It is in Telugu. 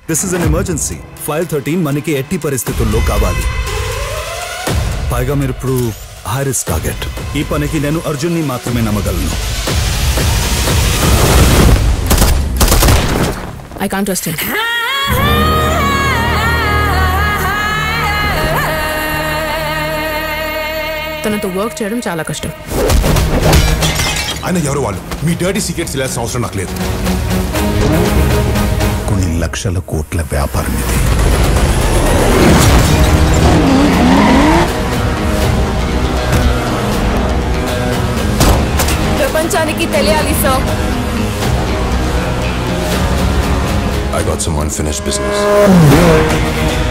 This is an emergency five thirteen మనకి ఎట్టి పరిస్థితుల్లో కావాలి పైగా మీరు ఇప్పుడు హై రిస్క్ టార్గెట్ ఈ పనికి నేను అర్జున్ని మాత్రమే నమ్మగలను ఐ కాంట్ ట్రస్ట్ హిమ్ తనతో వర్క్ చేయడం చాలా కష్టం ఆయన ఎవరు వాళ్ళు మీ డర్టీ సీక్రెట్స్ ఇలాల్సిన అవసరం నాకు లేదు కొన్ని లక్షల కోట్ల వ్యాపారం ఇది ప్రపంచానికి తెలియాలి sir I got some unfinished business.